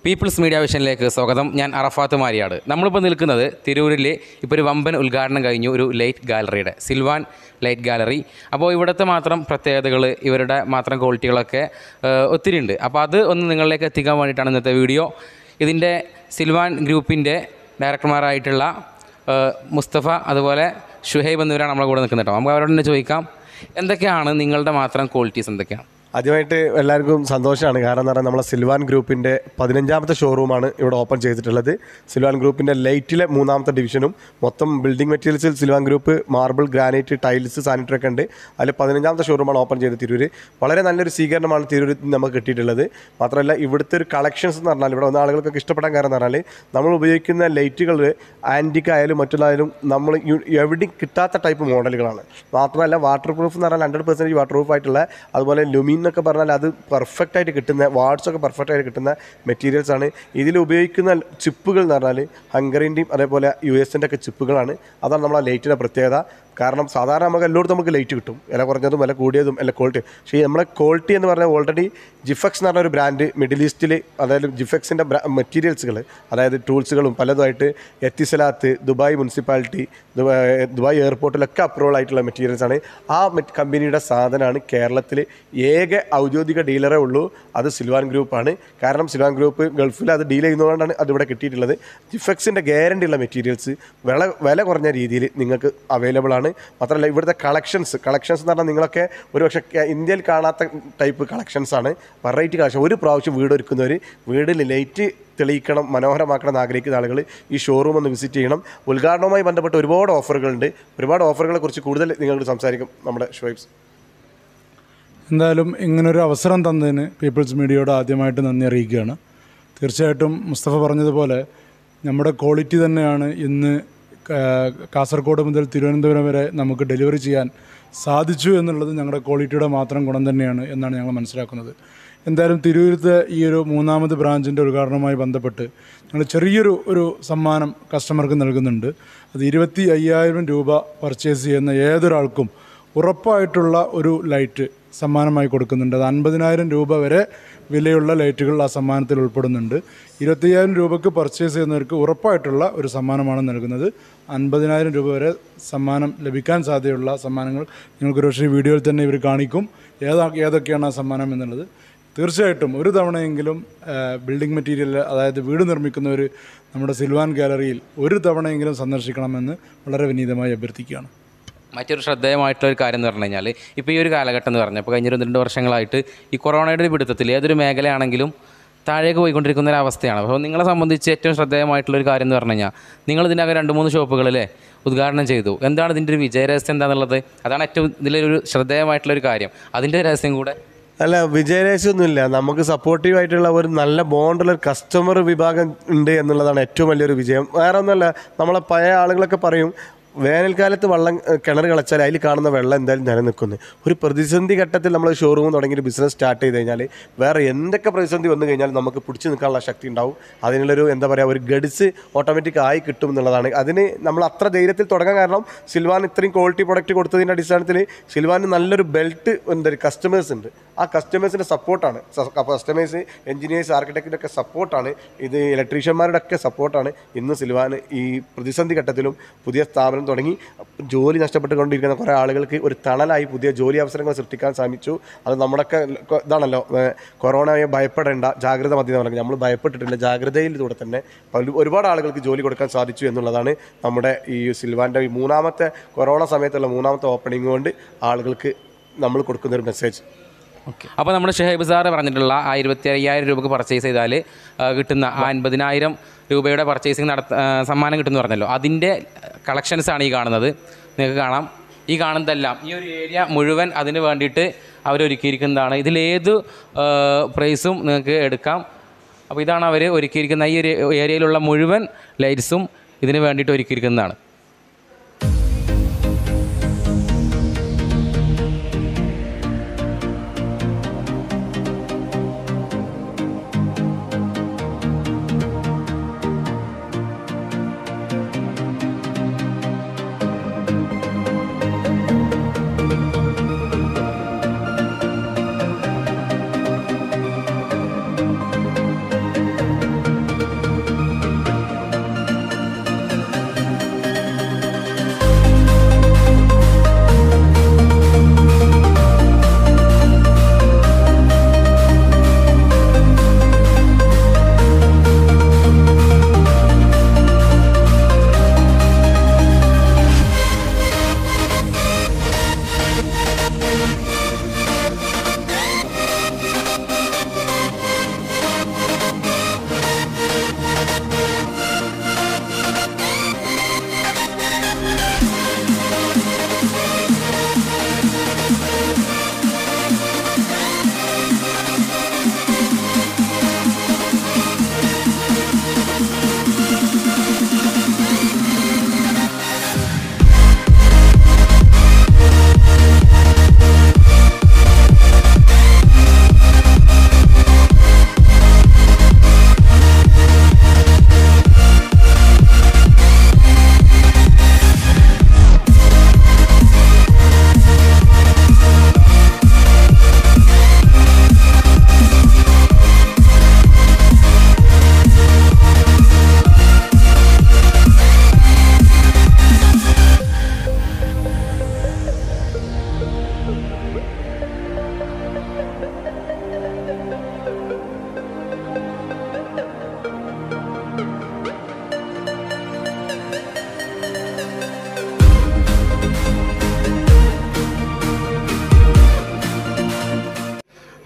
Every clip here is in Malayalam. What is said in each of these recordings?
പീപ്പിൾസ് മീഡിയ വിഷനിലേക്ക് സ്വാഗതം ഞാൻ അറഫാത്ത് മാരിയാട് നമ്മളിപ്പോൾ നിൽക്കുന്നത് തിരൂരിൽ ഇപ്പോൾ ഒരു വമ്പൻ ഉദ്ഘാടനം കഴിഞ്ഞു ഒരു ലൈറ്റ് ഗാലറിയുടെ സിൽവാൻ ലൈറ്റ് ഗാലറി അപ്പോൾ ഇവിടുത്തെ മാത്രം പ്രത്യേകതകൾ ഇവരുടെ മാത്രം ക്വാളിറ്റികളൊക്കെ ഏഹ്, ഒത്തിരി ഉണ്ട് അപ്പോൾ അത് ഒന്ന് നിങ്ങളിലേക്ക് എത്തിക്കാൻ വേണ്ടിയിട്ടാണ് ഇന്നത്തെ വീഡിയോ ഇതിൻ്റെ സിൽവാൻ ഗ്രൂപ്പിൻ്റെ ഡയറക്ടർമാരായിട്ടുള്ള ഏഹ്, മുസ്തഫ അതുപോലെ ഷുഹൈബ് എന്നിവരാണ് നമ്മളെ കൂടെ നിൽക്കുന്നത് കേട്ടോ നമുക്ക് അവരോട് തന്നെ ചോദിക്കാം എന്തൊക്കെയാണ് നിങ്ങളുടെ മാത്രം ക്വാളിറ്റീസ് എന്തൊക്കെയാണ് ആദ്യമായിട്ട് എല്ലാവർക്കും സന്തോഷമാണ് കാരണം എന്ന് പറഞ്ഞാൽ നമ്മളെ സിൽവാൻ ഗ്രൂപ്പിൻ്റെ പതിനഞ്ചാമത്തെ ഷോറൂമാണ് ഇവിടെ ഓപ്പൺ ചെയ്തിട്ടുള്ളത് സിൽവാൻ ഗ്രൂപ്പിൻ്റെ ലൈറ്റിലെ മൂന്നാമത്തെ ഡിവിഷനും മൊത്തം ബിൽഡിംഗ് മെറ്റീരിയൽസിൽ Silvan group marble granite tiles sanitary ഒക്കെ ഉണ്ട് അതിൽ പതിനഞ്ചാമത്തെ ഷോറൂമാണ് ഓപ്പൺ ചെയ്തത് തിരൂര് വളരെ നല്ലൊരു സ്വീകരണമാണ് തിരൂരിൽ നിന്ന് നമുക്ക് കിട്ടിയിട്ടുള്ളത് മാത്രമല്ല ഇവിടുത്തെ ഒരു കളക്ഷൻസ് എന്ന് പറഞ്ഞാൽ ഇവിടെ വന്ന ആളുകൾക്കൊക്കെ ഇഷ്ടപ്പെടാൻ കാരണം എന്ന് പറഞ്ഞാൽ നമ്മൾ ഉപയോഗിക്കുന്ന ലൈറ്റുകൾ ആൻറ്റിക് ആയാലും മറ്റുള്ളതായാലും നമ്മൾ യു- എവിടെയും കിട്ടാത്ത ടൈപ്പ് മോഡലുകളാണ് മാത്രമല്ല വാട്ടർ പ്രൂഫ് എന്ന് പറഞ്ഞാൽ ഹൺഡ്രഡ് പെർസെൻറ്റേജ് വാട്ടർ പ്രൂഫ് ആയിട്ടുള്ള അതുപോലെ ലുമിൻ എന്നൊക്കെ പറഞ്ഞാൽ അത് പെർഫെക്റ്റ് ആയിട്ട് കിട്ടുന്ന വാർഡ്സ് ഒക്കെ പെർഫെക്റ്റ് ആയിട്ട് കിട്ടുന്ന മെറ്റീരിയൽസ് ആണ് ഇതിൽ ഉപയോഗിക്കുന്ന ചിപ്പുകൾ എന്ന് പറഞ്ഞാൽ ഹംഗറിൻ്റെയും അതേപോലെ യു എസിൻ്റെ ഒക്കെ ചിപ്പുകളാണ് അതാണ് നമ്മളെ ലൈറ്റിൻ്റെ പ്രത്യേകത കാരണം സാധാരണ നമുക്ക് എല്ലായിടത്തും നമുക്ക് ലൈറ്റ് കിട്ടും വില കുറഞ്ഞതും വില കൂടിയതും അല്ല ക്വാളിറ്റി പക്ഷേ നമ്മളെ ക്വാളിറ്റി എന്ന് പറഞ്ഞാൽ ഓൾറെഡി ജിഫക്സ് എന്ന് പറഞ്ഞ ഒരു ബ്രാൻഡ് മിഡിൽ ഈസ്റ്റിൽ അതായത് ജിഫക്സിൻ്റെ മെറ്റീരിയൽസുകൾ അതായത് ടൂൾസുകളും പലതുമായിട്ട് Etisalat Dubai municipality Dubai Dubai എയർപോർട്ടിലൊക്കെ അപ്രൂവൽ ആയിട്ടുള്ള മെറ്റീരിയൽസ് ആണ് ആ മെറ്റ് കമ്പനിയുടെ സാധനമാണ് കേരളത്തിൽ ഏക ഔദ്യോഗിക ഡീലറേ ഉള്ളൂ അത് സിൽവാൻ ഗ്രൂപ്പാണ് കാരണം സിൽവാൻ ഗ്രൂപ്പ് ഗൾഫിൽ അത് ഡീൽ ചെയ്യുന്നതുകൊണ്ടാണ് അതിവിടെ കിട്ടിയിട്ടുള്ളത് ജിഫക്സിൻ്റെ ഗ്യാരണ്ടി ഉള്ള മെറ്റീരിയൽസ് വില വില കുറഞ്ഞ രീതിയിൽ നിങ്ങൾക്ക് അവൈലബിൾ ആണ് മാത്രമല്ല ഇവിടുത്തെ കളക്ഷൻസ് കളക്ഷൻസ് എന്ന് പറഞ്ഞാൽ നിങ്ങളൊക്കെ ഒരു പക്ഷേ കേ- ഇന്ത്യയിൽ കാണാത്ത ടൈപ്പ് കളക്ഷൻസ് ആണ് വെറൈറ്റി കളക്ഷൻ ഒരു പ്രാവശ്യം വീട് ഒരുക്കുന്നവർ വീടിൽ ലൈറ്റ് തെളിയിക്കണം മനോഹരമാക്കണം എന്ന് ആഗ്രഹിക്കുന്ന ആളുകൾ ഈ ഷോറൂം ഒന്ന് വിസിറ്റ് ചെയ്യണം ഉദ്ഘാടനവുമായി ബന്ധപ്പെട്ട് ഒരുപാട് ഓഫറുകളുണ്ട് ഒരുപാട് ഓഫറുകളെ കുറിച്ച് കൂടുതൽ നിങ്ങളോട് സംസാരിക്കും നമ്മുടെ ഷോയ്ബ്സ് എന്തായാലും ഇങ്ങനൊരു അവസരം തന്നതിന് പീപ്പിൾസ് മീഡിയയോട് ആദ്യമായിട്ട് നന്ദി അറിയിക്കുകയാണ് തീർച്ചയായിട്ടും മുസ്തഫ പറഞ്ഞതുപോലെ നമ്മുടെ ക്വാളിറ്റി തന്നെയാണ് ഇന്ന് കാ- കാസർഗോഡ് മുതൽ തിരുവനന്തപുരം വരെ നമുക്ക് ഡെലിവറി ചെയ്യാൻ സാധിച്ചു എന്നുള്ളത് ഞങ്ങളുടെ ക്വാളിറ്റിയുടെ മാത്രം ഗുണം തന്നെയാണ് എന്നാണ് ഞങ്ങൾ മനസ്സിലാക്കുന്നത് എന്തായാലും തിരൂരത്തെ ഈ ഒരു മൂന്നാമത് ബ്രാഞ്ചിൻ്റെ ഉദ്ഘാടനവുമായി ബന്ധപ്പെട്ട് ഞങ്ങൾ ചെറിയൊരു ഒരു സമ്മാനം കസ്റ്റമർക്ക് നൽകുന്നുണ്ട് അത് ഇരുപത്തി അയ്യായിരം രൂപ പർച്ചേസ് ചെയ്യുന്ന ഏതൊരാൾക്കും ഉറപ്പായിട്ടുള്ള ഒരു ലൈറ്റ് സമ്മാനമായി കൊടുക്കുന്നുണ്ട് അത് അൻപതിനായിരം രൂപ വരെ വിലയുള്ള ലൈറ്റുകൾ ആ സമ്മാനത്തിൽ ഉൾപ്പെടുന്നുണ്ട് ഇരുപത്തയ്യായിരം രൂപയ്ക്ക് പർച്ചേസ് ചെയ്യുന്നവർക്ക് ഉറപ്പായിട്ടുള്ള ഒരു സമ്മാനമാണ് നൽകുന്നത് അൻപതിനായിരം രൂപ വരെ സമ്മാനം ലഭിക്കാൻ സാധ്യതയുള്ള സമ്മാനങ്ങൾ നിങ്ങൾക്ക് ഒരു പക്ഷേ വീഡിയോയിൽ തന്നെ ഇവർ കാണിക്കും ഏതാ ഏതൊക്കെയാണ് ആ സമ്മാനം എന്നുള്ളത് തീർച്ചയായിട്ടും ഒരു തവണയെങ്കിലും ആ, ബിൽഡിംഗ് മെറ്റീരിയൽ അതായത് വീട് നിർമ്മിക്കുന്നവർ നമ്മുടെ സിൽവാൻ ഗാലറിയിൽ ഒരു തവണയെങ്കിലും സന്ദർശിക്കണമെന്ന് വളരെ വിനീതമായി അഭ്യർത്ഥിക്കുകയാണ് മറ്റൊരു ശ്രദ്ധേയമായിട്ടുള്ള ഒരു കാര്യം എന്ന് പറഞ്ഞു കഴിഞ്ഞാൽ ഇപ്പോൾ ഈ ഒരു കാലഘട്ടം എന്ന് പറഞ്ഞാൽ ഇപ്പോൾ കഴിഞ്ഞ ഒരു രണ്ട് വർഷങ്ങളായിട്ട് ഈ കൊറോണയുടെ ഒരു പിടുത്തത്തിൽ ഏതൊരു മേഖലയാണെങ്കിലും താഴേക്ക് പോയിക്കൊണ്ടിരിക്കുന്ന ഒരു അവസ്ഥയാണ് അപ്പോൾ നിങ്ങളെ സംബന്ധിച്ച് ഏറ്റവും ശ്രദ്ധേയമായിട്ടുള്ള ഒരു കാര്യം എന്ന് പറഞ്ഞു കഴിഞ്ഞാൽ നിങ്ങൾ ഇതിനകം രണ്ട് മൂന്ന് ഷോപ്പുകളിലെ ഉദ്ഘാടനം ചെയ്തു എന്താണ് ഇതിൻ്റെ ഒരു വിജയരഹസ്യം എന്താണെന്നുള്ളത് അതാണ് ഏറ്റവും ഇതിലൊരു ശ്രദ്ധേയമായിട്ടുള്ള ഒരു കാര്യം അതിൻ്റെ രഹസ്യം കൂടെ അല്ല വിജയരഹസ്യമൊന്നുമില്ല നമുക്ക് സപ്പോർട്ടീവ് ആയിട്ടുള്ള ഒരു നല്ല ബോണ്ടുള്ള ഒരു കസ്റ്റമർ വിഭാഗം ഉണ്ട് എന്നുള്ളതാണ് ഏറ്റവും വലിയൊരു വിജയം വേറെ ഒന്നുമല്ല നമ്മളെ പഴയ ആളുകളൊക്കെ പറയും വേനൽക്കാലത്ത് വെള്ളം ഏഹ്, കിണർ കളച്ചാൽ അതിൽ കാണുന്ന വെള്ളം എന്തായാലും നിലനിൽക്കുന്നു ഒരു പ്രതിസന്ധി ഘട്ടത്തിൽ നമ്മൾ ഷോറൂം തുടങ്ങി ഒരു ബിസിനസ് സ്റ്റാർട്ട് ചെയ്ത് കഴിഞ്ഞാൽ വേറെ എന്തൊക്കെ പ്രതിസന്ധി വന്നു കഴിഞ്ഞാൽ നമുക്ക് പിടിച്ചു നിൽക്കാനുള്ള ശക്തി ഉണ്ടാവും അതിനുള്ളൊരു എന്താ പറയുക ഒരു ഗഡ്സ് ഓട്ടോമാറ്റിക് ആയി കിട്ടും എന്നുള്ളതാണ് അതിന് നമ്മൾ അത്ര ധൈര്യത്തിൽ തുടങ്ങാൻ കാരണം സിൽവാൻ ഇത്രയും ക്വാളിറ്റി പ്രൊഡക്റ്റ് കൊടുത്തതിൻ്റെ അടിസ്ഥാനത്തിൽ സിൽവാന് നല്ലൊരു ബെൽറ്റ് എന്താ കസ്റ്റമേഴ്സ് ഉണ്ട് ആ കസ്റ്റമേഴ്സിൻ്റെ സപ്പോർട്ടാണ് കസ്റ്റമേഴ്സ് എഞ്ചിനീയേഴ്സ് ആർക്കിടെക്റ്റിൻ്റെ ഒക്കെ സപ്പോർട്ടാണ് ഇത് ഇലക്ട്രീഷ്യന്മാരുടെ ഒക്കെ സപ്പോർട്ടാണ് ഇന്ന് സിൽവാൻ ഈ പ്രതിസന്ധി ഘട്ടത്തിലും പുതിയ സ്ഥാപനം തുടങ്ങി ജോലി നഷ്ടപ്പെട്ടുകൊണ്ടിരിക്കുന്ന കുറേ ആളുകൾക്ക് ഒരു തണലായി പുതിയ ജോലി അവസരങ്ങൾ സൃഷ്ടിക്കാൻ ശ്രമിച്ചു അത് നമ്മുടെയൊക്കെ കൊ- ഇതാണല്ലോ ഏഹ് കൊറോണയെ ഭയപ്പെടേണ്ട ജാഗ്രത മതി എന്ന് പറഞ്ഞാൽ നമ്മൾ ഭയപ്പെട്ടിട്ടില്ല ജാഗ്രതയിലൂടെ തന്നെ പല- ഒരുപാട് ആളുകൾക്ക് ജോലി കൊടുക്കാൻ സാധിച്ചു എന്നുള്ളതാണ് നമ്മുടെ ഈ സിൽവാൻ്റെ ഈ മൂന്നാമത്തെ കൊറോണ സമയത്തുള്ള മൂന്നാമത്തെ ഓപ്പണിംഗ് കൊണ്ട് ആളുകൾക്ക് നമ്മൾ കൊടുക്കുന്ന ഒരു മെസ്സേജ് അപ്പോൾ നമ്മുടെ ഷുഹൈബ് സാറ് പറഞ്ഞിട്ടുള്ള ആ ഇരുപത്തി അയ്യായിരം രൂപക്ക് പർച്ചേസ് ചെയ്താൽ കിട്ടുന്ന ആ അൻപതിനായിരം രൂപയുടെ പർച്ചേസിങ് നടത്ത ആ, സമ്മാനം കിട്ടുമെന്ന് പറഞ്ഞല്ലോ അതിൻ്റെ കളക്ഷൻസ് ആണ് ഈ കാണുന്നത് നിങ്ങൾക്ക് കാണാം ഈ കാണുന്നതെല്ലാം ഈ ഒരു ഏരിയ മുഴുവൻ അതിന് വേണ്ടിയിട്ട് അവരൊരുക്കിയിരിക്കുന്നതാണ് ഇതിലേത് പ്രൈസും നിങ്ങൾക്ക് എടുക്കാം അപ്പോൾ ഇതാണ് അവർ ഒരുക്കിയിരിക്കുന്ന ഈ ഒരു ഏരിയയിലുള്ള മുഴുവൻ ലൈറ്റ്സും ഇതിന് വേണ്ടിയിട്ട് ഒരുക്കിയിരിക്കുന്നതാണ്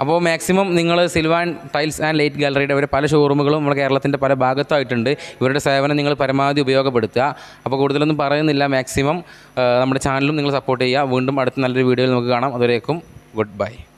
അപ്പോൾ മാക്സിമം നിങ്ങൾ സിൽവാൻ ടൈൽസ് ആൻഡ് ലൈറ്റ് ഗാലറിയുടെ അവരെ പല ഷോറൂമുകളും നമ്മുടെ കേരളത്തിൻ്റെ പല ഭാഗത്തായിട്ടുണ്ട് ഇവരുടെ സേവനം നിങ്ങൾ പരമാവധി ഉപയോഗപ്പെടുത്തുക അപ്പോൾ കൂടുതലൊന്നും പറയുന്നില്ല മാക്സിമം നമ്മുടെ ചാനലും നിങ്ങൾ സപ്പോർട്ട് ചെയ്യുക വീണ്ടും അടുത്ത നല്ലൊരു വീഡിയോയിൽ നമുക്ക് കാണാം അതുവരേക്കും ഗുഡ് ബൈ